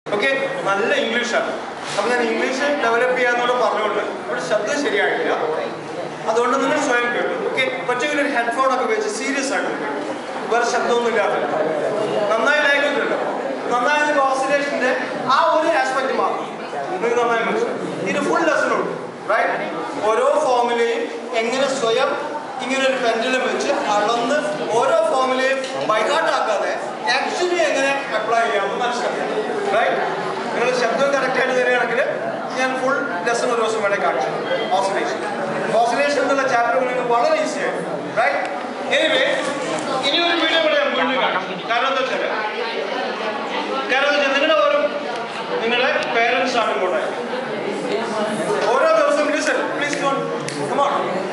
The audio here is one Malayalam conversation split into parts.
ഓക്കെ നല്ല ഇംഗ്ലീഷാണ് അപ്പം ഞാൻ ഇംഗ്ലീഷ് ഡെവലപ്പ് ചെയ്യാന്നോട് പറഞ്ഞുകൊണ്ട് ഇവിടെ ശബ്ദം ശരിയായിട്ടില്ല അതുകൊണ്ട് നിങ്ങൾ സ്വയം കേട്ടു ഓക്കെ പറ്റുമെങ്കിൽ ഒരു ഹെഡ്ഫോൺ ഒക്കെ വെച്ച് സീരിയസ് ആയിട്ട് കേട്ടു വേറെ ശബ്ദമൊന്നും ഇല്ലാതെ നന്നായി ലൈക്കുന്നുണ്ടല്ലോ നന്നായി ഓസിലേഷൻ്റെ ആ ഒരു ആസ്പെക്ട് മാത്രം നിങ്ങൾക്ക് നന്നായി മനസ്സിലാവും ഇത് ഫുൾ ലെസൺ ഉണ്ട് റൈറ്റ് ഓരോ ഫോമിലെയും എങ്ങനെ സ്വയം ഇങ്ങനെ ഒരു പെൻഡിലും വെച്ച് അളന്ന് ഓരോ ഫോമിലെയും ബൈഹാർട്ട് ആക്കാതെ ആക്ച്വലി എങ്ങനെ അപ്ലൈ ചെയ്യാമെന്ന് മനസ്സിലാക്കാം റൈറ്റ് നിങ്ങൾ ശബ്ദം കറക്റ്റായിട്ട് തരികയാണെങ്കിൽ ഞാൻ ഫുൾ ലെസൺ ഒരു ദിവസം വേണേൽ കാണിച്ചു ഓസിലേഷൻ ഓസിലേഷൻ എന്നുള്ള ചാപ്റ്റർ നിങ്ങൾക്ക് വളരെ ഈസി ആയിട്ട് റൈറ്റ് എനിവേ ഇനി ഒരു വീഡിയോ കൂടെ ഞാൻ വീണ്ടും കാണാം കാരണം എന്താ വെച്ചാൽ കാരണം എന്താ വെച്ചാൽ നിങ്ങളുടെ ഓരോ നിങ്ങളുടെ പേരൻസ് ആണ് ഇങ്ങോട്ട് ഓരോ ദിവസവും ലിസൺ പ്ലീസ് ഡോൺ കമോൺ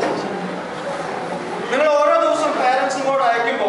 നിങ്ങൾ ഓരോ ദിവസം പാരൻസ് ഇങ്ങോട്ട് അയക്കുമ്പോൾ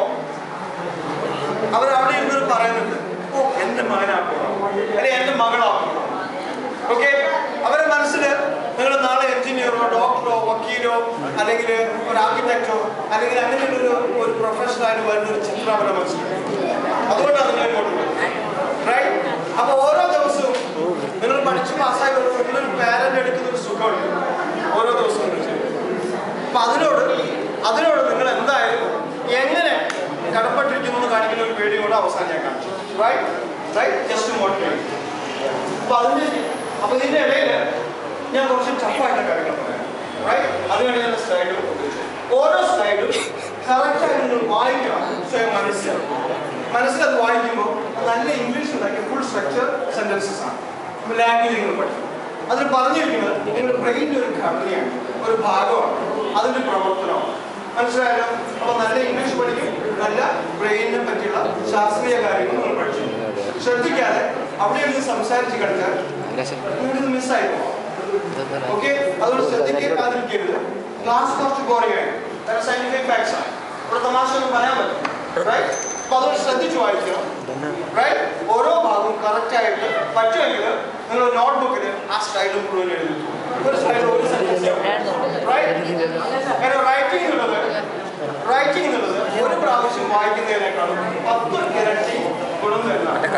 അവർ അവിടെ ഇരുന്ന് പറയുന്നുണ്ട് ഓ എൻ്റെ മകനാക്കണം അല്ലെ എൻ്റെ മകളാക്കണം ഓക്കെ അവരുടെ മനസ്സിൽ നിങ്ങൾ നാളെ എഞ്ചിനീയറോ ഡോക്ടറോ വക്കീലോ അല്ലെങ്കിൽ ഒരു ആർക്കിടെക്റ്റോ അല്ലെങ്കിൽ അങ്ങനെ ഒരു ഒരു പ്രൊഫഷണലായിട്ട് വരുന്ന ഒരു ചിത്രം അവരുടെ മനസ്സിലുണ്ട് അതുകൊണ്ടാണ് നിങ്ങൾ ഇങ്ങോട്ട് റൈറ്റ് അപ്പോൾ ഓരോ ദിവസവും നിങ്ങൾ പഠിച്ച് പാസ്സായി വരുമ്പോൾ നിങ്ങളൊരു പാരന്റ് എടുക്കുന്ന ഒരു സുഖമുണ്ട് ഓരോ ദിവസവും നിങ്ങൾ ചെയ്യുന്നത് അപ്പൊ അതിനോട് അതിനോട് നിങ്ങൾ എന്തായാലും എങ്ങനെ കടപ്പെട്ടിരിക്കുന്നു എന്ന് കാണിക്കുന്ന ഒരു വീഡിയോ കൂടെ അവസാനം ഞാൻ കാണിച്ചു റൈറ്റ് റൈറ്റ് ജസ്റ്റ് മോട്ടിവേറ്റ് അപ്പൊ അതിന്റെ അപ്പൊ ഇതിന്റെ ഇടയിൽ ഞാൻ കുറച്ച് ടഫായിട്ട് കാര്യങ്ങൾ പറയാം റൈറ്റ് അതിനാണ് ഞാൻ സ്ലൈഡ് ഓരോ സ്ലൈഡും കറക്റ്റായി നിങ്ങൾ വായിക്കണം സ്വയം മനസ്സിലാവും മനസ്സിലത് വായിക്കുമ്പോൾ നല്ല ഇംഗ്ലീഷ് ഉണ്ടാക്കിയ ഫുൾ സ്ട്രക്ചർ സെന്റൻസസ് ആണ് ലാംഗ്വേജ് നിങ്ങൾ പഠിക്കും അതിൽ പറഞ്ഞിരിക്കുന്നത് നിങ്ങളുടെ ബ്രെയിനിൻ്റെ ഒരു ഘടനയാണ് ഒരു ഭാഗമാണ് അതിൻ്റെ പ്രവർത്തനമാണ് മനസ്സിലായല്ലോ അപ്പൊ നല്ല ഇംഗ്ലീഷ് പഠിക്കും നല്ല ബ്രെയിനിനെ പറ്റിയുള്ള ശാസ്ത്രീയ കാര്യങ്ങൾ നിങ്ങൾ പഠിച്ചു ശ്രദ്ധിക്കാതെ അവിടെ ഇരുന്ന് സംസാരിച്ച് കിടക്കാൻ നിങ്ങൾക്ക് മിസ്സായി പോകും ഓക്കെ അതുകൊണ്ട് ശ്രദ്ധിക്കാതിരിക്കരുത് ക്ലാസ് കുറച്ച് ബോറിംഗ് ആയി സയന്റിഫിക് ഫാക്ട്സ് ആണ് ഇവിടെ തമാശ ഒന്നും പറയാൻ പറ്റും റൈറ്റ് അപ്പൊ അതുകൊണ്ട് ശ്രദ്ധിച്ച് വായിക്കണം റൈറ്റ് ഓരോ ഭാഗവും കറക്റ്റ് ആയിട്ട് പറ്റുമെങ്കിൽ നിങ്ങൾ നോട്ട്ബുക്കിൽ ആ സ്ലൈഡ് മുഴുവൻ എഴുതി ഒരു സ്ലൈഡ് ഒരു സെന്റൻസ് റൈറ്റ് കാരണം റൈറ്റിംഗ് എന്നുള്ളത് റൈറ്റിംഗ് എന്നുള്ളത് ഒരു പ്രാവശ്യം വായിക്കുന്നതിനേക്കാളും പത്ത് ഇരട്ടി ഗുണം തരുന്നതാണ്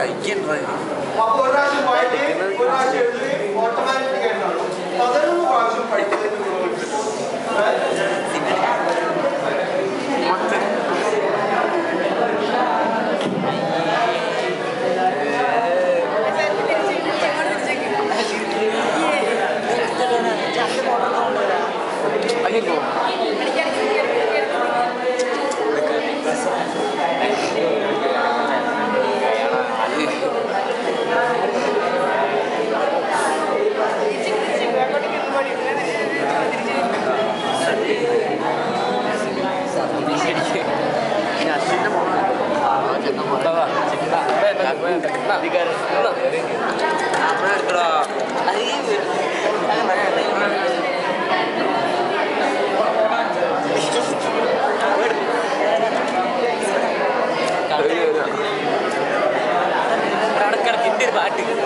അപ്പൊ ഒരു പ്രാവശ്യം വായിക്കുകയും ഒരു പ്രാവശ്യം എഴുതുകയും ഓട്ടോമാറ്റിക് ആയിട്ടാണ് പതിനൊന്ന് പ്രാവശ്യം പഠിക്കുന്നതിന് ഗുണം കിട്ടും പാട്ട്